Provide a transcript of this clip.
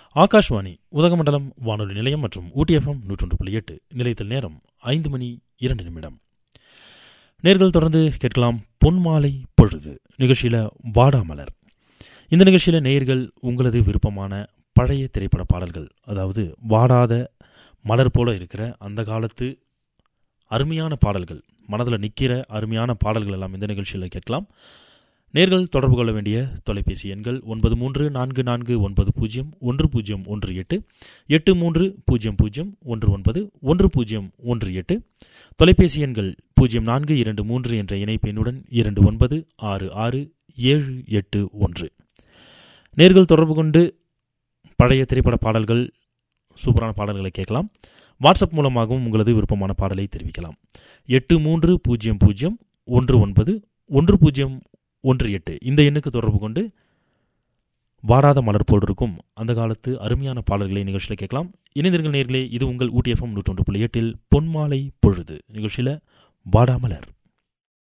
ஆகாஷ்வாணி உதகமண்டலம் வானொலி நிலையம் மற்றும் ஊட்டிஎஃப்எம் நூற்றொன்று புள்ளி எட்டு நிலையத்தில் நேரம் ஐந்து மணி இரண்டு நிமிடம் நேர்கள் தொடர்ந்து கேட்கலாம் பொன்மாலை பொழுது நிகழ்ச்சியில் வாடாமலர் இந்த நிகழ்ச்சியில் நேயர்கள் உங்களது விருப்பமான பழைய திரைப்பட பாடல்கள் அதாவது வாடாத மலர் போல இருக்கிற அந்த காலத்து அருமையான பாடல்கள் மனதில் நிற்கிற அருமையான பாடல்கள் எல்லாம் இந்த நிகழ்ச்சியில் கேட்கலாம் நேர்கள் தொடர்பு கொள்ள வேண்டிய தொலைபேசி எண்கள் ஒன்பது மூன்று நான்கு நான்கு ஒன்பது பூஜ்ஜியம் ஒன்று பூஜ்ஜியம் ஒன்று எட்டு எட்டு மூன்று பூஜ்ஜியம் பூஜ்ஜியம் ஒன்று ஒன்பது ஒன்று பூஜ்ஜியம் ஒன்று எட்டு தொலைபேசி எண்கள் பூஜ்ஜியம் நான்கு இரண்டு மூன்று என்ற இணைப்பெண்ணுடன் இரண்டு ஒன்பது ஆறு ஆறு ஏழு எட்டு ஒன்று நேர்கள் தொடர்பு கொண்டு பழைய திரைப்பட பாடல்கள் சூப்பரான பாடல்களை கேட்கலாம் வாட்ஸ்அப் மூலமாகவும் உங்களது விருப்பமான பாடலை தெரிவிக்கலாம் எட்டு மூன்று பூஜ்ஜியம் பூஜ்ஜியம் ஒன்று ஒன்பது ஒன்று பூஜ்ஜியம் ஒன்று எட்டு இந்த எண்ணுக்கு தொடர்பு கொண்டு வாடாத மலர் போல் இருக்கும் அந்த காலத்து அருமையான பாடல்களை நிகழ்ச்சியில் கேட்கலாம் இணைந்திருங்கள் நேர்களே இது உங்கள் ஊட்டிஎஃப்எம் நூற்றொன்று புள்ளி எட்டில் பொன்மாலை பொழுது நிகழ்ச்சியில் வாடாமலர்